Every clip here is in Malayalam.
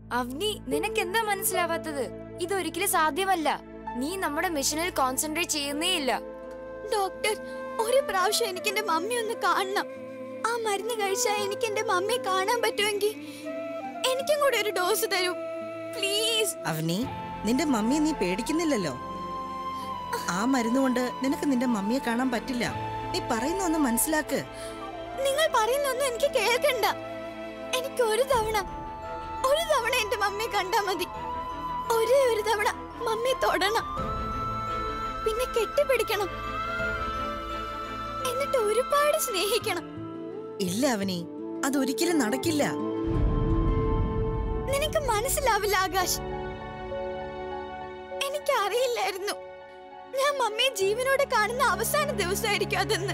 അവനി നിനക്ക് എന്താ മനസ്സിലാവാത്തത് ഇതൊരിക്കലും സാധ്യമല്ല നീ നമ്മുടെ മിഷനിൽ കോൺസെൻട്രേറ്റ് ചെയ്യുന്നേ ഇല്ല ഡോക്ടർ ഒരു പ്രാവശ്യം എനിക്ക് എന്റെ മമ്മി ഒന്ന് കാണണം ആ മരുന്ന് കഴിച്ചാൽ എനിക്ക് എന്റെ മമ്മിയെ കാണാൻ പറ്റുമെങ്കിൽ എനിക്കും കൂടെ ഒരു ഡോസ് തരൂ പ്ലീസ് അവനി നിന്റെ മമ്മിയെ നീ പേടിക്കുന്നില്ലല്ലോ ആ മരുന്നുകൊണ്ട് നിനക്ക് നിന്റെ മമ്മിയെ കാണാൻ പറ്റില്ല നീ പറയുന്ന ഒന്ന് മനസ്സിലാക്ക് നിങ്ങൾ പറയുന്നൊന്നും എനിക്ക് കേൾക്കണ്ട എനിക്ക് ഒരു തവണ ഒരു തവണ എന്റെ മമ്മിയെ കണ്ടാ മതി ഒരേ ഒരു തവണ മമ്മിയെ തൊടണം പിന്നെ കെട്ടിപ്പിടിക്കണം എന്നിട്ട് ഒരുപാട് സ്നേഹിക്കണം ഇല്ല അവനി അതൊരിക്കലും നടക്കില്ല നിനക്ക് മനസ്സിലാവില്ല ആകാശ് എനിക്കറിയില്ലായിരുന്നു ഞാൻ മമ്മിയെ ജീവനോടെ കാണുന്ന അവസാന ദിവസമായിരിക്കും അതെന്ന്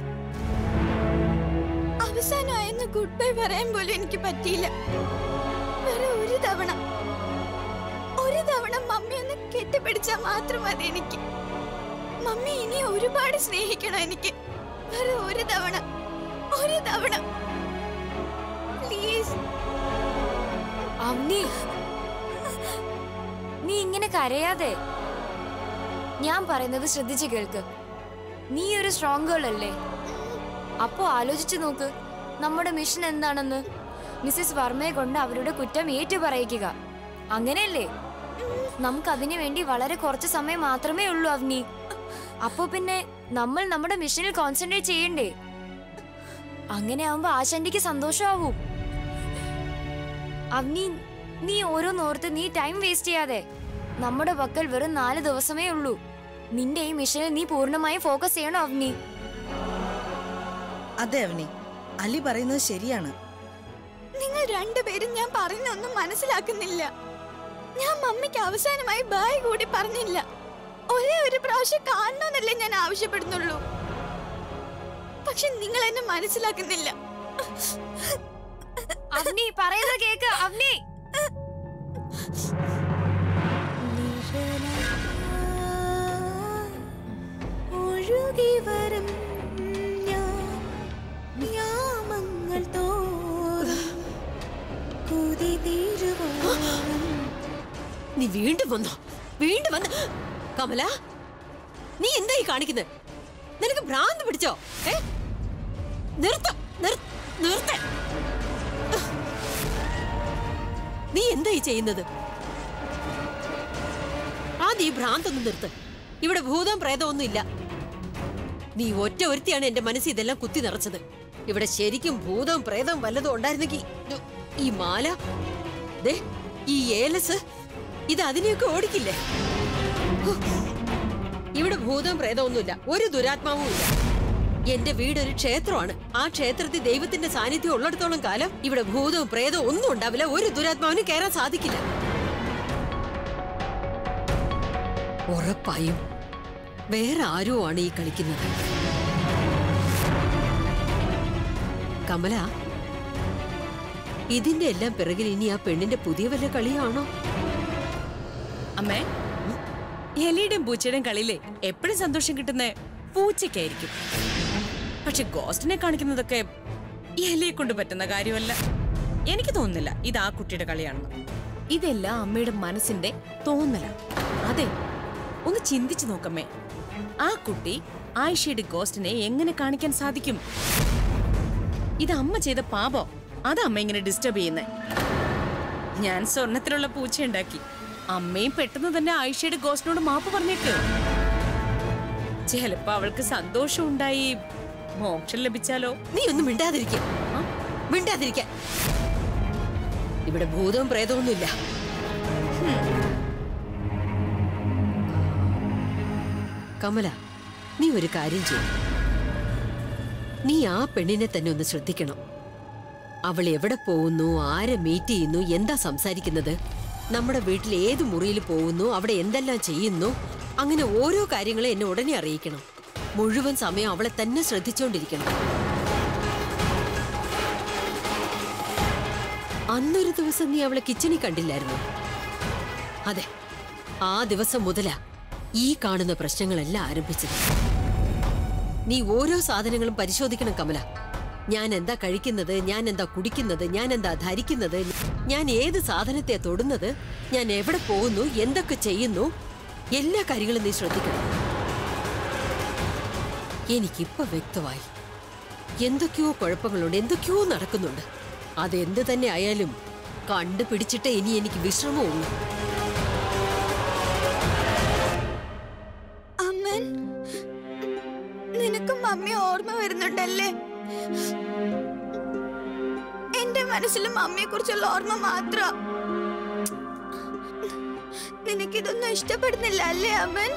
അവസാനമായെന്ന് ഗുഡ് ബൈ പറയാൻ പോലും എനിക്ക് പറ്റിയില്ല വേറെ ഒരു തവണ ഒരു തവണ മമ്മി ഒന്ന് കെട്ടിപ്പിടിച്ചാൽ മാത്രം മതി എനിക്ക് മമ്മി ഇനി ഒരുപാട് സ്നേഹിക്കണം എനിക്ക് വേറെ ഒരു തവണ ഒരു തവണ പ്ലീസ് അവനി നീ ഇങ്ങനെ കരയാതെ ഞാൻ പറയുന്നത് ശ്രദ്ധിച്ചു കേൾക്ക് നീ ഒരു സ്ട്രോങ് ഗേൾ അല്ലേ അപ്പോ ആലോചിച്ചു നോക്ക് നമ്മുടെ മിഷൻ എന്താണെന്ന് മിസ്സസ് വർമ്മയെ കൊണ്ട് അവരുടെ കുറ്റം ഏറ്റു പറയിക്കുക അങ്ങനെയല്ലേ നമുക്ക് അതിനു വേണ്ടി വളരെ കുറച്ച് സമയം മാത്രമേ ഉള്ളൂ അവനി അപ്പോ പിന്നെ നമ്മൾ നമ്മുടെ മിഷനിൽ കോൺസെൻട്രേറ്റ് ചെയ്യണ്ടേ അങ്ങനെ ആവുമ്പോ ആശാന്റിക്ക് സന്തോഷമാവും അവനി നീ ഓരോന്നോർത്ത് നീ ടൈം വേസ്റ്റ് ചെയ്യാതെ നമ്മുടെ പക്കൽ വെറും നാല് ദിവസമേ ഉള്ളൂ നിന്റെ ഈ മിഷനിൽ നീ പൂർണ്ണമായും ഫോക്കസ് ചെയ്യണം അവനി അതെ അവനി അലി പറയുന്നത് ശരിയാണ് നിങ്ങൾ രണ്ടുപേരും ഞാൻ പറയുന്നൊന്നും മനസ്സിലാക്കുന്നില്ല ഞാൻ മമ്മിക്ക് അവസാനമായി ബായ് കൂടി പറഞ്ഞില്ല ഒരേ ഒരു പ്രാവശ്യം കാണണമെന്നല്ലേ ഞാൻ ആവശ്യപ്പെടുന്നുള്ളൂ പക്ഷെ നിങ്ങൾ എന്നെ മനസ്സിലാക്കുന്നില്ല അവനി പറയുന്നത് കേക്ക് അവനി ഒഴുകി വരും യാമങ്ങൾ തോറും കൊതി തീരുവോളം നീ വീണ്ടും വന്നോ വീണ്ടും വന്ന് കമല നീ എന്തായി കാണിക്കുന്നത് നിനക്ക് ഭ്രാന്ത് പിടിച്ചോ ഏ നിർത്ത നിർത്ത നീ എന്തായി ചെയ്യുന്നത് ആദ്യം ഈ ഭ്രാന്തൊന്നും നിർത്ത് ഇവിടെ ഭൂതം പ്രേതമൊന്നും ഇല്ല നീ ഒറ്റ ഒരുത്തിയാണ് എന്റെ മനസ്സിൽ ഇതെല്ലാം കുത്തി നിറച്ചത് ഇവിടെ ശരിക്കും ഭൂതവും പ്രേതവും വല്ലതും ഉണ്ടായിരുന്നെങ്കിൽ ദു, ഈ മാല ദേ ഈ ഏലസ് ഇത് അതിനെയൊക്കെ ഓടിക്കില്ലേ ഹോ, ഇവിടെ ഭൂതവും പ്രേതമൊന്നുമില്ല ഒരു ദുരാത്മാവും ഇല്ല എന്റെ വീട് ഒരു ക്ഷേത്രമാണ് ആ ക്ഷേത്രത്തിൽ ദൈവത്തിന്റെ സാന്നിധ്യം ഉള്ളിടത്തോളം കാലം ഇവിടെ ഭൂതവും പ്രേതവും ഒന്നും ഉണ്ടാവില്ല ഒരു ദുരാത്മാവിനും കയറാൻ സാധിക്കില്ല ഉറപ്പായും വേറെ ആരോ ആണ് ഈ കളിക്കുന്നത് കമല ഇതിന്റെ എല്ലാം പിറകിൽ ഇനി ആ പെണ്ണിന്റെ പുതിയ വല്ല കളിയാണോ അമ്മേ എലിയുടെയും പൂച്ചയുടെയും കളിയിലെ എപ്പോഴും സന്തോഷം കിട്ടുന്ന പൂച്ചയ്ക്കായിരിക്കും പക്ഷെ ഗോസ്റ്റിനെ കാണിക്കുന്നതൊക്കെ എലിയെ കൊണ്ട് പറ്റുന്ന കാര്യമല്ല എനിക്ക് തോന്നുന്നില്ല ഇത് ആ കുട്ടിയുടെ കളിയാണെന്ന് ഇതെല്ലാം അമ്മയുടെ മനസ്സിന്റെ തോന്നല അതെ ഒന്ന് ചിന്തിച്ചു നോക്കമ്മേ ആ കുട്ടി ആയിഷയുടെ ഗോസ്റ്റിനെ എങ്ങനെ കാണിക്കാൻ സാധിക്കും ഇത് അമ്മ ചെയ്ത പാപോ അത് അമ്മ ഇങ്ങനെ ഡിസ്റ്റർബ് ചെയ്യുന്നേ ഞാൻ സ്വർണത്തിലുള്ള പൂച്ച ഉണ്ടാക്കി അമ്മയും പെട്ടെന്ന് തന്നെ ആയിഷയുടെ ഗോസ്റ്റിനോട് മാപ്പ് പറഞ്ഞേക്ക് ചിലപ്പോ അവൾക്ക് സന്തോഷം ഉണ്ടായി മോക്ഷം ലഭിച്ചാലോ നീ ഒന്നും മിണ്ടാതിരിക്ക മിണ്ടാതിരിക്ക ഇവിടെ ഭൂതവും പ്രേതമൊന്നുമില്ല കമല നീ ഒരു കാര്യം ചെയ്യും നീ ആ പെണ്ണിനെ തന്നെ ഒന്ന് ശ്രദ്ധിക്കണം അവൾ എവിടെ പോകുന്നു ആരെ മീറ്റ് ചെയ്യുന്നു എന്താ സംസാരിക്കുന്നത് നമ്മുടെ വീട്ടിൽ ഏത് മുറിയിൽ പോകുന്നു അവിടെ എന്തെല്ലാം ചെയ്യുന്നു അങ്ങനെ ഓരോ കാര്യങ്ങളും എന്നെ ഉടനെ അറിയിക്കണം മുഴുവൻ സമയം അവളെ തന്നെ ശ്രദ്ധിച്ചുകൊണ്ടിരിക്കണം അന്നൊരു ദിവസം നീ അവളെ കിച്ചണിൽ കണ്ടില്ലായിരുന്നു അതെ ആ ദിവസം മുതലാ ഈ കാണുന്ന പ്രശ്നങ്ങളെല്ലാം ആരംഭിച്ചത് നീ ഓരോ സാധനങ്ങളും പരിശോധിക്കണം കമല ഞാൻ എന്താ കഴിക്കുന്നത് ഞാൻ എന്താ കുടിക്കുന്നത് ഞാൻ എന്താ ധരിക്കുന്നത് ഞാൻ ഏത് സാധനത്തെ തൊടുന്നത് ഞാൻ എവിടെ പോകുന്നു എന്തൊക്കെ ചെയ്യുന്നു എല്ലാ കാര്യങ്ങളും നീ ശ്രദ്ധിക്കണം എനിക്കിപ്പോ വ്യക്തമായി എന്തൊക്കെയോ കുഴപ്പങ്ങളുണ്ട് എന്തൊക്കെയോ നടക്കുന്നുണ്ട് അതെന്ത് തന്നെ ആയാലും കണ്ടുപിടിച്ചിട്ടേ ഇനി എനിക്ക് വിശ്രമമുള്ളൂ അമ്മൻ നിനക്ക് മമ്മി ഓർമ്മ വരുന്നുണ്ടല്ലേ എന്റെ മനസ്സിൽ മമ്മിയെ കുറിച്ചുള്ള ഓർമ്മ മാത്രം നിനക്കിതൊന്നും ഇഷ്ടപ്പെടുന്നില്ല അല്ലേ അമ്മൻ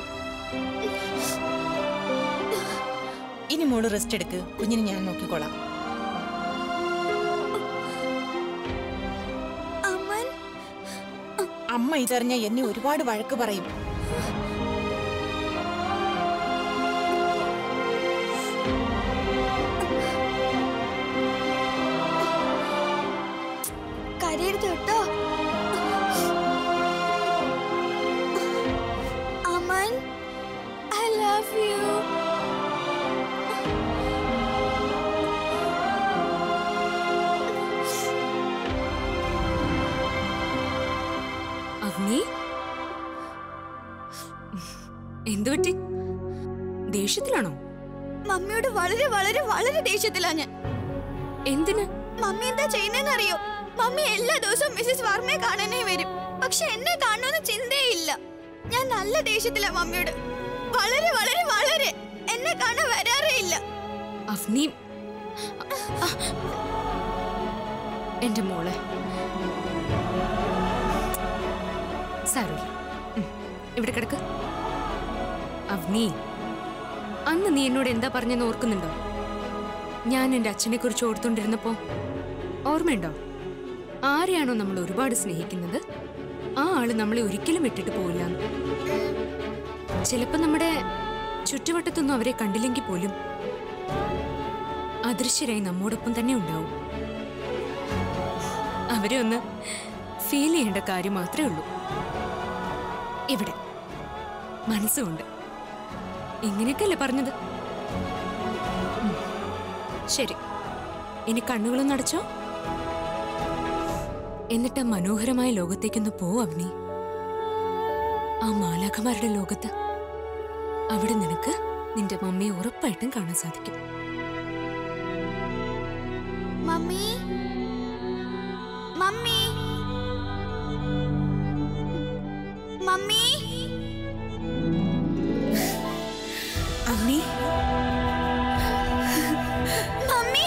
ഇനി മോള് റെസ്റ്റ് എടുക്ക് കുഞ്ഞിനെ ഞാൻ നോക്കിക്കോളാം അമ്മൻ അമ്മ ഇതറിഞ്ഞ എന്നെ ഒരുപാട് വഴക്ക് പറയും കരയരുത് കേട്ടോ അമൻ ഐ ലവ് യു അവനി എന്തു പറ്റി ദേഷ്യത്തിലാണോ മമ്മിയോട് വളരെ വളരെ വളരെ ദേഷ്യത്തിലാ ഞാൻ എന്തിന് മമ്മി എന്താ ചെയ്യുന്നതെന്ന് അറിയോ മമ്മി എല്ലാ ദിവസവും മിസ്സിസ് വർമ്മയെ കാണാനേ വരും പക്ഷെ എന്നെ കാണണമെന്ന് ചിന്തയില്ല ഞാൻ നല്ല ദേഷ്യത്തിലാ മമ്മിയോട് വളരെ വളരെ വളരെ എന്നെ കാണാൻ വരാറേ ഇല്ല അവനി എന്റെ മോളെ സാരമില്ല ഉം, ഇവിടെ കിടക്ക് അവനി അന്ന് നീ എന്നോട് എന്താ പറഞ്ഞെന്ന് ഓർക്കുന്നുണ്ടോ ഞാൻ എന്റെ അച്ഛനെ കുറിച്ച് ഓർത്തുകൊണ്ടിരുന്നപ്പോ ഓർമ്മയുണ്ടോ ആരെയാണോ നമ്മൾ ഒരുപാട് സ്നേഹിക്കുന്നത് ആ ആള് നമ്മളെ ഒരിക്കലും വിട്ടിട്ട് പോവില്ല ചിലപ്പോ നമ്മുടെ ചുറ്റുവട്ടത്തൊന്നും അവരെ കണ്ടില്ലെങ്കിൽ പോലും അദൃശ്യരായി നമ്മോടൊപ്പം തന്നെ ഉണ്ടാവും അവരെ ഒന്ന് ഫീൽ ചെയ്യേണ്ട കാര്യം മാത്രമേ ഉള്ളൂ ഇവിടെ മനസ്സുകൊണ്ട് ഇങ്ങനെയൊക്കെയല്ലേ പറഞ്ഞത് ഉം. ശരി ഇനി കണ്ണുകളൊന്നും അടച്ചോ എന്നിട്ട് ആ മനോഹരമായ ലോകത്തേക്കൊന്ന് പോ അവനി ആ മാലാഖമാരുടെ ലോകത്ത് അവിടെ നിനക്ക് നിന്റെ മമ്മിയെ ഉറപ്പായിട്ടും കാണാൻ സാധിക്കും മമ്മി മമ്മി മമ്മി അമ്മി മമ്മി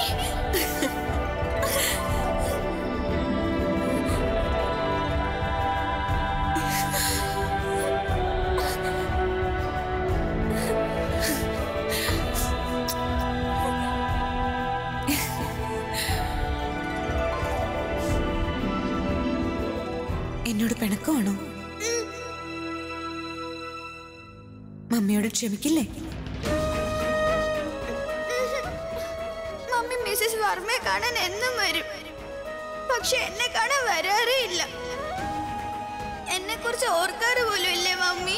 എന്നോട് പിണക്കമാണോ മമ്മിയോട് ക്ഷമിക്കില്ലേ മമ്മി മിസ്സസ് വർമ്മയെ കാണാൻ എന്നും വരും പക്ഷെ എന്നെ കാണാൻ വരാറേ ഇല്ല എന്നെ കുറിച്ച് ഓർക്കാറ് പോലും ഇല്ലേ മമ്മി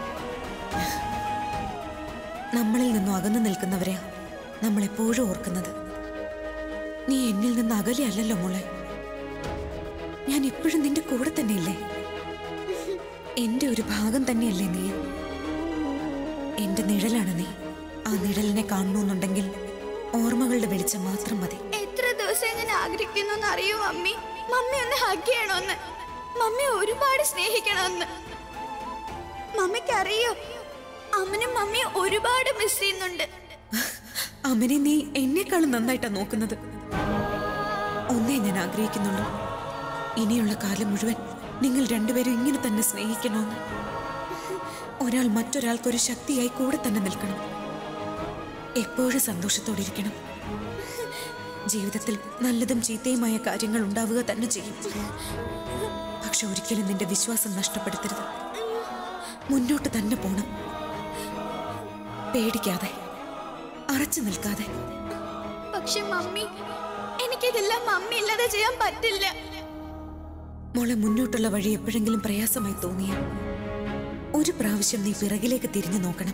നമ്മളിൽ നിന്നും അകന്നു നിൽക്കുന്നവരെ നമ്മൾ എപ്പോഴും ഓർക്കുന്നത് നീ എന്നിൽ നിന്ന് അകലെയല്ലല്ലോ മോളെ ഞാൻ ഇപ്പോഴും നിന്റെ കൂടെ തന്നെയില്ലേ എന്റെ ഒരു ഭാഗം തന്നെയല്ലേ നീ എന്റെ നിഴലാണ് നീ ആ നിഴലിനെ കാണണമെന്നുണ്ടെങ്കിൽ ഓർമ്മകളുടെ വെളിച്ചം മാത്രം മതി എത്ര ദിവസം ഞാൻ ആഗ്രഹിക്കുന്നു അറിയോ മമ്മി മമ്മി ഒന്ന് ഹഗ് ചെയ്യണമെന്ന് മമ്മി ഒരുപാട് സ്നേഹിക്കണമെന്ന് മമ്മിക്ക് അറിയോ അമ്മനും മമ്മിയും ഒരുപാട് മിസ് ചെയ്യുന്നുണ്ട് അമ്മനെ നീ എന്നെക്കാളും നന്നായിട്ടാ നോക്കുന്നത് ഒന്നേ ഞാൻ ആഗ്രഹിക്കുന്നുള്ളൂ ഇനിയുള്ള കാലം മുഴുവൻ നിങ്ങൾ രണ്ടുപേരും ഇങ്ങനെ തന്നെ സ്നേഹിക്കണമെന്ന് ഒരാൾ മറ്റൊരാൾക്കൊരു ശക്തിയായി കൂടെ തന്നെ നിൽക്കണം എപ്പോഴും സന്തോഷത്തോടെ ഇരിക്കണം ജീവിതത്തിൽ നല്ലതും ചീത്തയുമായ കാര്യങ്ങൾ ഉണ്ടാവുക തന്നെ ചെയ്യും പക്ഷെ ഒരിക്കലും നിന്റെ വിശ്വാസം നഷ്ടപ്പെടുത്തരുത് മുന്നോട്ട് തന്നെ പോണം പേടിക്കാതെ അറച്ചു നിൽക്കാതെ പക്ഷെ മമ്മി എനിക്കിതെല്ലാം മമ്മി ഇല്ലാതെ ചെയ്യാൻ പറ്റില്ല മോളെ മുന്നോട്ടുള്ള വഴി എപ്പോഴെങ്കിലും പ്രയാസമായി തോന്നിയ ഒരു പ്രാവശ്യം നീ പിറകിലേക്ക് തിരിഞ്ഞു നോക്കണം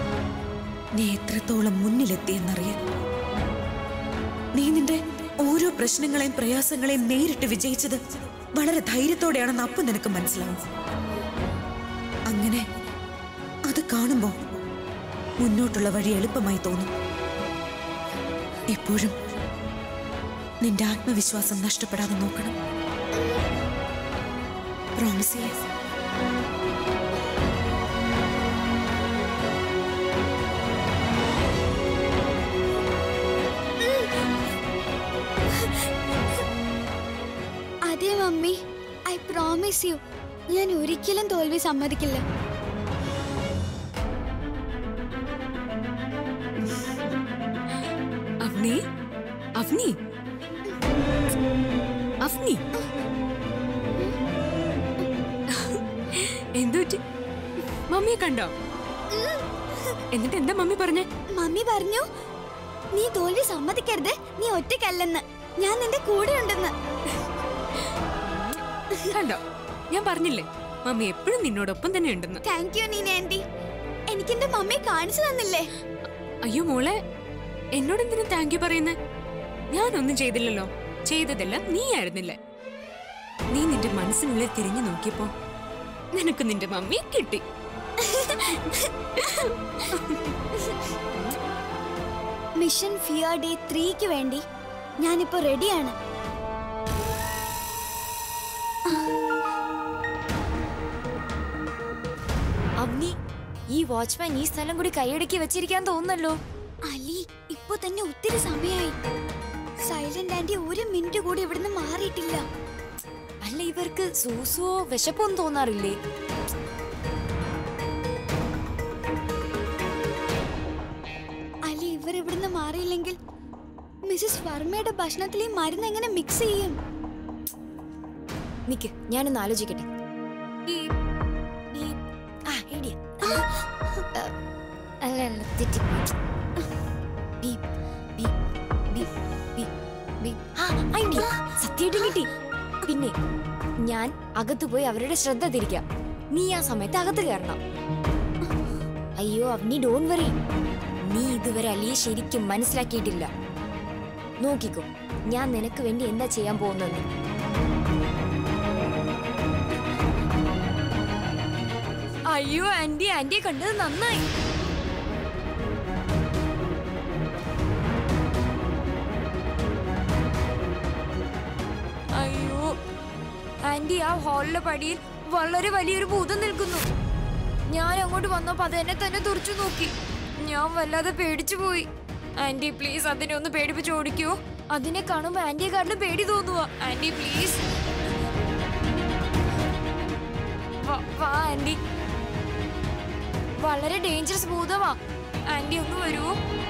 നീ എത്രത്തോളം മുന്നിലെത്തിയെന്നറിയാൻ നീ നിന്റെ ഓരോ പ്രശ്നങ്ങളെയും പ്രയാസങ്ങളെയും നേരിട്ട് വിജയിച്ചത് വളരെ ധൈര്യത്തോടെയാണെന്ന് അപ്പം നിനക്ക് മനസ്സിലാവും അങ്ങനെ അത് കാണുമ്പോ മുന്നോട്ടുള്ള വഴി എളുപ്പമായി തോന്നും എപ്പോഴും നിന്റെ ആത്മവിശ്വാസം നഷ്ടപ്പെടാതെ നോക്കണം പ്രോമിസ് ചെയ്യാം അതെ മമ്മി ഐ പ്രോമിസ് യു ഞാൻ ഒരിക്കലും തോൽവി സമ്മതിക്കില്ല അവനി അവനി അവനി എന്തുപറ്റി മമ്മിയെ കണ്ടോ എന്നിട്ട് എന്താ മമ്മി പറഞ്ഞേ മമ്മി പറഞ്ഞു നീ തോൽവി സമ്മതിക്കരുത് നീ ഒറ്റയ്ക്കല്ലെന്ന് ഞാൻ നിന്റെ കൂടെ ഉണ്ടെന്ന് കണ്ടോ ഞാൻ പറഞ്ഞില്ലേ മമ്മി എപ്പോഴും നിന്നോടൊപ്പം തന്നെ ഉണ്ടെന്ന് താങ്ക് യു നീന ആന്റി എനിക്ക് എന്റെ മമ്മിയെ കാണിച്ചു തന്നില്ലേ അയ്യോ മോളെ എന്നോട് എന്തിനു താങ്ക് യു പറയുന്നേ ഞാനൊന്നും ചെയ്തില്ലല്ലോ ചെയ്തതെല്ലാം നീ ആയിരുന്നില്ലേ നീ നിന്റെ മനസ്സിനുള്ളിൽ തിരിഞ്ഞു നോക്കിയപ്പോ നിനക്ക് നിന്റെ മമ്മിയെ കിട്ടി മിഷൻ ഫിയർ ഡേ ത്രീക്ക് വേണ്ടി ഞാനിപ്പോ റെഡിയാണ് അവനി ഈ വാച്ച്മാൻ ഈ സ്ഥലം കൂടി കൈയടക്കി വെച്ചിരിക്കാൻ തോന്നുന്നല്ലോ അലി ഇപ്പൊ തന്നെ ഒത്തിരി സമയമായി സൈലന്റ് ആന്റി ഒരു മിനിറ്റ് കൂടി ഇവിടുന്ന് മാറിയിട്ടില്ല അല്ല ഇവർക്ക് സൂസുവോ വിശപ്പൊന്നും തോന്നാറില്ലേ അലി ഇവർ ഇവിടുന്ന് മാറിയില്ലെങ്കിൽ മിസ്സസ് വർമ്മയുടെ ഭക്ഷണത്തിൽ ഈ മരുന്ന് എങ്ങനെ മിക്സ് ചെയ്യും നിക്ക് ഞാനൊന്ന് ആലോചിക്കട്ടെ ഈ ഈ ആ ഐഡിയ അല്ല അല്ല തെറ്റി B B B B B ആ ഐഡിയ സത്യമായിട്ടും കിട്ടി പിന്നെ ഞാൻ അകത്ത് പോയി അവരുടെ ശ്രദ്ധ തിരിക്കാം നീ ആ സമയത്ത് അകത്ത് കയറണം അയ്യോ അവനി ഡോൺ വറി നീ ഇതുവരെ അലിയെ ശരിക്കും മനസ്സിലാക്കിയിട്ടില്ല നോക്കിക്കോ ഞാൻ നിനക്ക് വേണ്ടി എന്താ ചെയ്യാൻ പോകുന്നത് അയ്യോ ആന്റി ആന്റിയെ കണ്ടത് നന്നായി അയ്യോ ആന്റി ആ ഹാളിലെ പടിയിൽ വളരെ വലിയൊരു ഭൂതം നിൽക്കുന്നു ഞാൻ അങ്ങോട്ട് വന്നപ്പോ അത് എന്നെ തന്നെ തുറച്ചു നോക്കി ഞാൻ വല്ലാതെ പേടിച്ചു പോയി ആന്റി പ്ലീസ് അതിനെ ഒന്ന് പേടിപ്പിച്ച് ഓടിക്കോ അതിനെ കാണുമ്പോ ആന്റിയെ കാട്ടിലും പേടി തോന്നുക ആന്റി പ്ലീസ് വാ ആന്റി വളരെ ഡേഞ്ചറസ് ഭൂതമാ ആന്റി ഒന്ന് വരുമോ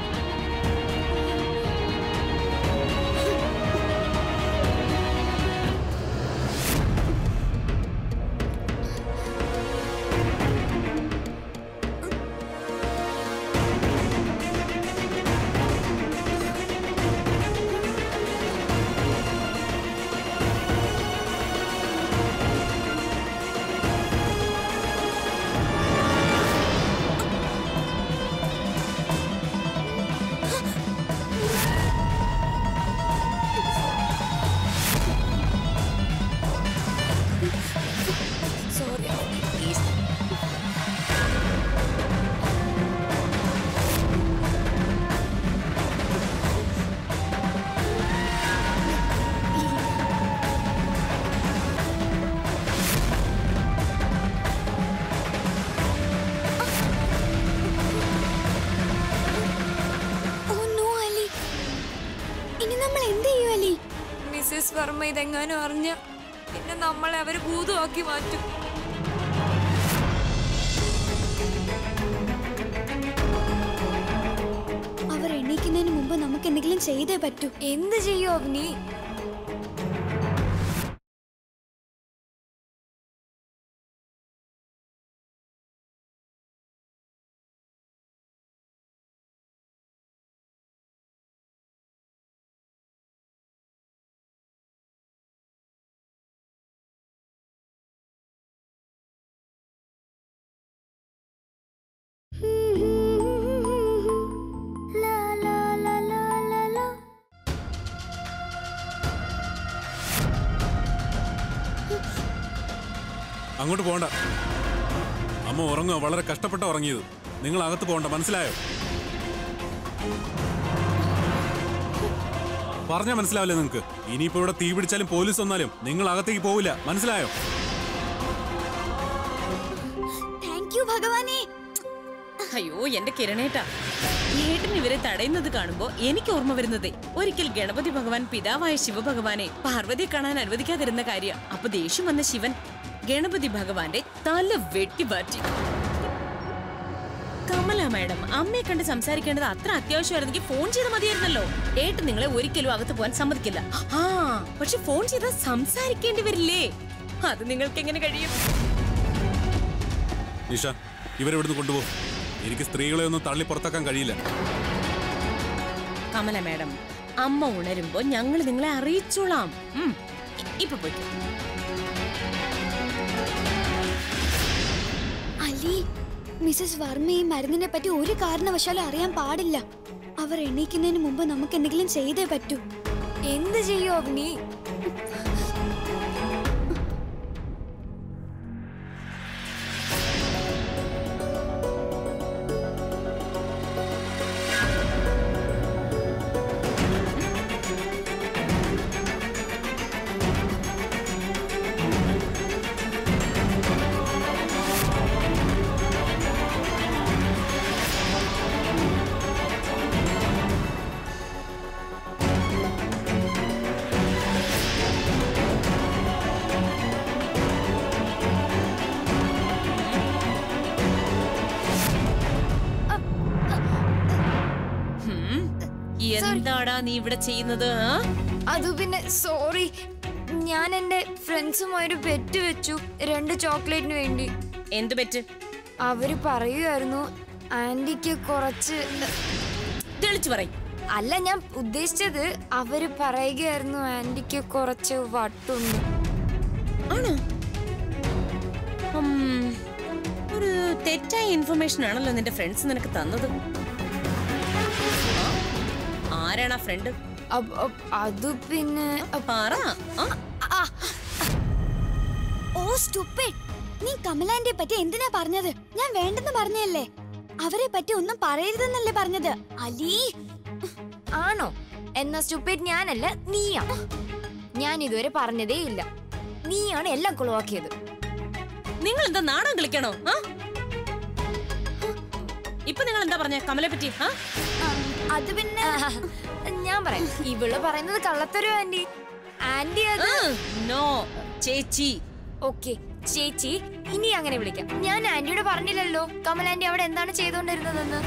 sorry please oh no Ali ഇനി നമ്മൾ എന്ത് ചെയ്യും അലി മിസ്സസ് വർമ്മ ഇതെങ്ങാനും അറിഞ്ഞ പിന്നെ നമ്മളെ അവര് ഭൂതമാക്കി മാറ്റും അവർ എണീക്കുന്നതിന് മുമ്പ് നമുക്ക് എന്തെങ്കിലും ചെയ്തേ പറ്റൂ എന്ത് ചെയ്യും അവനി അങ്ങോട്ട് പോകണ്ട അമ്മ ഉറങ്ങുക വളരെ കഷ്ടപ്പെട്ട ഉറങ്ങിയത് നിങ്ങൾ അകത്ത് പോകണ്ട മനസ്സിലായോ പറഞ്ഞാ മനസ്സിലാവില്ലേ നിങ്ങൾക്ക് ഇനിയിപ്പോ ഇവിടെ തീ പിടിച്ചാലും പോലീസ് വന്നാലും നിങ്ങൾ അകത്തേക്ക് പോവില്ല മനസ്സിലായോ താങ്ക് യു ഭഗവാനെ അയ്യോ എന്റെ കിരണേട്ടാ ഏട്ടൻ ഇവരെ തടയുന്നത് കാണുമ്പോ എനിക്ക് ഓർമ്മ വരുന്നതേ ഒരിക്കൽ ഗണപതി ഭഗവാൻ പിതാവായ ശിവഭഗവാനെ പാർവതി കാണാൻ അനുവദിക്കാതിരുന്ന കാര്യം അപ്പൊ ദേഷ്യം വന്ന ശിവൻ ഗണപതി ഭഗവാന്റെ തല വെട്ടിമാറ്റി കമല മാഡം അമ്മയെ കണ്ട് സംസാരിക്കേണ്ടത് അത്ര അത്യാവശ്യമായിരുന്നെങ്കിൽ ഫോൺ ചെയ്ത് മതിയായിരുന്നല്ലോ ഏട്ടൻ നിങ്ങളെ ഒരിക്കലും അകത്ത് പോകാൻ സമ്മതിക്കില്ല ആ പക്ഷെ ഫോൺ ചെയ്താൽ സംസാരിക്കേണ്ടി വരില്ലേ അത് നിങ്ങൾക്ക് എങ്ങനെ കഴിയും നിഷ ഇവരെവിടുന്ന് കൊണ്ടുപോകും എനിക്ക് സ്ത്രീകളെ ഒന്നും തള്ളി പുറത്താക്കാൻ കഴിയില്ല കമല മാഡം അമ്മ ഉണരുമ്പോ ഞങ്ങൾ നിങ്ങളെ അറിയിച്ചോളാം ഉം, ഇ- ഇപ്പൊ പോയി അലി മിസ്സസ് വർമ്മ ഈ മരുന്നിനെ പറ്റി ഒരു കാരണവശാലും അറിയാൻ പാടില്ല അവർ എണീക്കുന്നതിന് മുമ്പ് നമുക്ക് എന്തെങ്കിലും ചെയ്തേ പറ്റൂ എന്ത് ചെയ്യോ അവനി എന്താടാ നീ ഇവിടെ ചെയ്യുന്നത് ആ? അത് പിന്നെ സോറി ഞാൻ എന്റെ ഫ്രണ്ട്സുമായൊരു ബെറ്റ് വെച്ചു രണ്ട് ചോക്ലേറ്റിന് വേണ്ടി എന്ത് പറ്റ് അവര് പറയുമായിരുന്നു ആന്റിക്ക് കുറച്ച് തെളിച്ചു പറയും അല്ല ഞാൻ ഉദ്ദേശിച്ചത് അവര് പറയുകയായിരുന്നു ആന്റിക്ക് കുറച്ച് വട്ടുണ്ട് ആണോ ഉം, ഒരു തെറ്റായ ഇൻഫർമേഷൻ ആണല്ലോ നിന്റെ ഫ്രണ്ട്സ് നിനക്ക് തന്നത് ആ? ആരാണ് ആ ഫ്രണ്ട് അപ്പ- അപ്പ- അത് പിന്നെ അപ്പ- പറ ആ, ഓ സ്റ്റുപ്പിഡ് നീ കമലാന്റെ പറ്റി എന്തിനാ പറഞ്ഞത് ഞാൻ വേണ്ടെന്ന് പറഞ്ഞല്ലേ അവരെ പറ്റി ഒന്നും പറയരുതെന്നല്ലേ പറഞ്ഞത് അലി ആണോ എന്നാ സ്റ്റുപ്പിഡ് ഞാനല്ല നീയാ ഞാൻ ഇതുവരെ പറഞ്ഞതേ ഇല്ല നീയാണ് എല്ലാം കുളവാക്കിയത് നിങ്ങൾ എന്താ നാടകം കളിക്കണോ ആ? ഇപ്പൊ നിങ്ങൾ എന്താ പറഞ്ഞ കമലെ പറ്റി ആ? അത് പിന്നെ ആഹാ, ഞാൻ പറയാം ഇവള് പറയുന്നത് കള്ളത്തരോ ആന്റി ആന്റി അത് ആ, നോ ചേച്ചി ഓക്കെ ചേച്ചി ഇനി അങ്ങനെ വിളിക്കാം ഞാൻ ആന്റിയോട് പറഞ്ഞില്ലല്ലോ കമൽ ആന്റി അവിടെ എന്താണ് ചെയ്തുകൊണ്ടിരുന്നതെന്ന്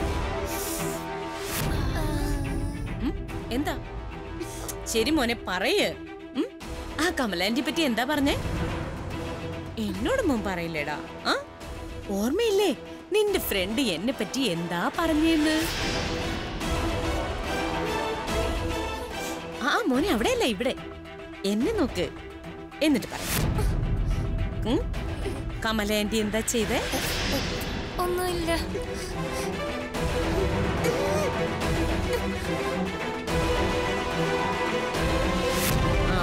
ഉം, എന്താ ശരി മോനെ പറയ് ഉം, ആ കമലാന്റി പറ്റി എന്താ പറഞ്ഞേ എന്നോട് മോൻ പറയില്ലേടാ ആ ഓർമ്മയില്ലേ നിന്റെ ഫ്രണ്ട് എന്നെ പറ്റി എന്താ പറഞ്ഞേന്ന് ആ മോനെ അവിടെയല്ല ഇവിടെ എന്നെ നോക്ക് എന്നിട്ട് പറ ഉം, കമലാന്റി എന്താ ചെയ്തേ ഒന്നുമില്ല ആ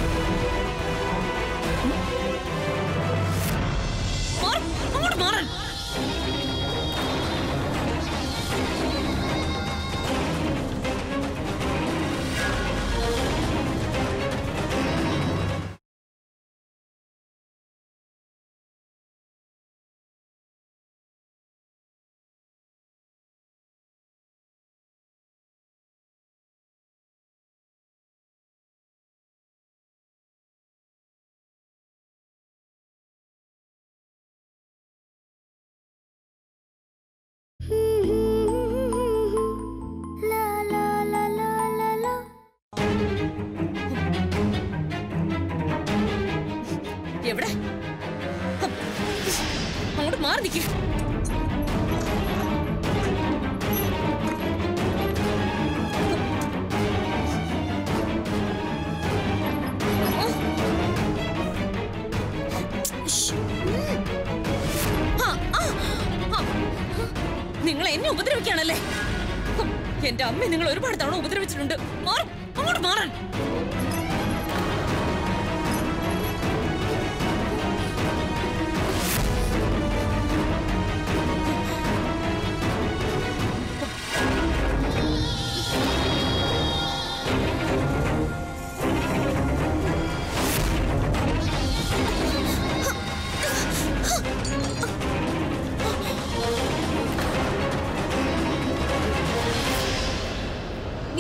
മാറ്, അങ്ങോട്ട് മാറാൻ എവിടെ അങ്ങോട്ട് മാറി നിൽക്കും നിങ്ങൾ എന്നെ ഉപദ്രവിക്കാണല്ലേ ഹും, എന്റെ അമ്മ നിങ്ങൾ ഒരുപാട് തവണ ഉപദ്രവിച്ചിട്ടുണ്ട് മാറ്, അങ്ങോട്ട് മാറാൻ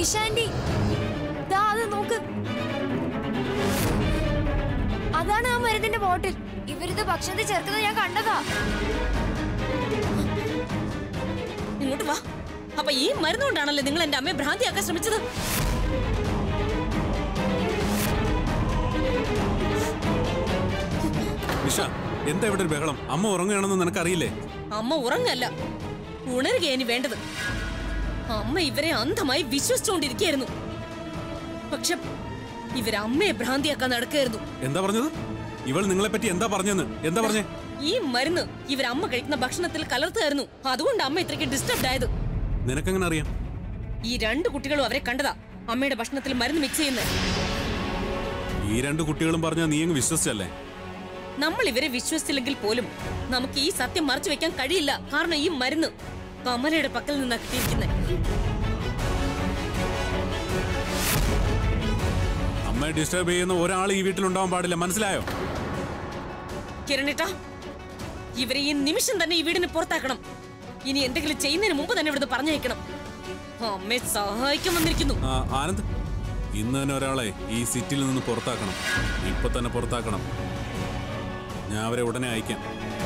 നിഷാന്റി ദാ അത് നോക്ക് അതാണ് ആ മരുന്നിന്റെ ബോട്ടിൽ ഇവരിത് ഭക്ഷണത്തിൽ ചേർക്കുന്നത് ഞാൻ കണ്ടതാ ഇങ്ങോട്ട് വാ അപ്പൊ ഈ മരുന്നുകൊണ്ടാണല്ലേ നിങ്ങൾ എന്റെ അമ്മയെ ഭ്രാന്തിയാക്കാൻ ശ്രമിച്ചത് നിഷ എന്താ ഇവിടെ ഒരു ബഹളം അമ്മ ഉറങ്ങുകയാണെന്ന് നിനക്കറിയില്ലേ അമ്മ ഉറങ്ങല്ല ഉണരുക ഇനി വേണ്ടത് അമ്മ ഇവരെ അന്ധമായി വിശ്വസിച്ചുകൊണ്ടിരിക്കുകയായിരുന്നു പക്ഷെ ഇവരമ്മയെ ഭ്രാന്തിയാക്കാൻ നടക്കുകയായിരുന്നു എന്താ പറഞ്ഞത് ഇവൾ നിങ്ങളെ പറ്റി എന്താ പറഞ്ഞെന്ന് എന്താ പറഞ്ഞേ ഈ മരുന്ന് ഇവരമ്മ കഴിക്കുന്ന ഭക്ഷണത്തിൽ കലർത്തുമായിരുന്നു അതുകൊണ്ട് അമ്മ ഇത്രയ്ക്ക് ഡിസ്റ്റർബ്ഡ് ആയത് നിനക്കെങ്ങനെ അറിയാം ഈ രണ്ട് കുട്ടികളും അവരെ കണ്ടതാ അമ്മയുടെ ഭക്ഷണത്തിൽ മരുന്ന് മിക്സ് ചെയ്യുന്നത് ഈ രണ്ട് കുട്ടികളും പറഞ്ഞാൽ നീ അങ്ങ് വിശ്വസിച്ചല്ലേ നമ്മൾ ഇവരെ വിശ്വസിച്ചില്ലെങ്കിൽ പോലും നമുക്ക് ഈ സത്യം മറച്ചു വെക്കാൻ കഴിയില്ല കാരണം ഈ മരുന്ന് കമലയുടെ പക്കൽ നിന്നാ കിട്ടിയിരിക്കുന്നത് അമ്മയെ ഡിസ്റ്റർബ് ചെയ്യുന്ന ഒരാൾ ഈ വീട്ടിലുണ്ടാവാൻ പാടില്ല മനസ്സിലായോ കിരണിട്ടാ ഇവരെ ഈ നിമിഷം തന്നെ ഈ വീടിന് പുറത്താക്കണം ഇനി എന്തെങ്കിലും ചെയ്യുന്നതിന് മുമ്പ് തന്നെ ഇവിടുന്ന് പറഞ്ഞയക്കണം അമ്മയെ സഹായിക്കാൻ വന്നിരിക്കുന്നു ആ, ആനന്ദ് ഇന്ന് തന്നെ ഒരാളെ ഈ സിറ്റിയിൽ നിന്ന് പുറത്താക്കണം ഇപ്പൊ തന്നെ പുറത്താക്കണം ഞാൻ അവരെ ഉടനെ അയക്കാം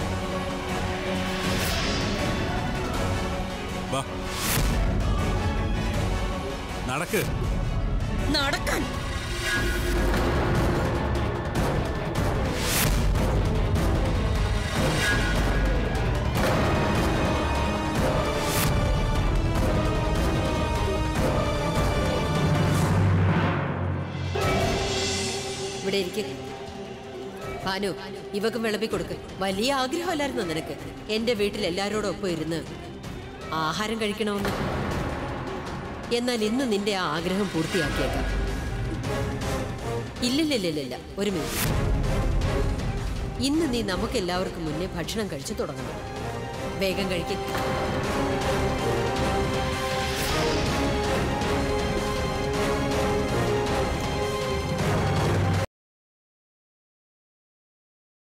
വാ നടക്ക് നടക്കാൻ ഇവിടെ ഇരിക്കെ ഭാനു ഇവക്കും വിളമ്പി കൊടുക്ക് വലിയ ആഗ്രഹമല്ലായിരുന്നു നിനക്ക് എന്റെ വീട്ടിൽ എല്ലാരോടും ഒപ്പം ഇരുന്ന് ആഹാരം കഴിക്കണമെന്ന് എന്നാൽ ഇന്ന് നിന്റെ ആ ആഗ്രഹം പൂർത്തിയാക്കിയേക്കാം ഇല്ലില്ലില്ലില്ല ഒരു മിനിറ്റ് ഇന്ന് നീ നമുക്ക് എല്ലാവർക്കും മുന്നേ ഭക്ഷണം കഴിച്ചു തുടങ്ങണം വേഗം കഴിക്കും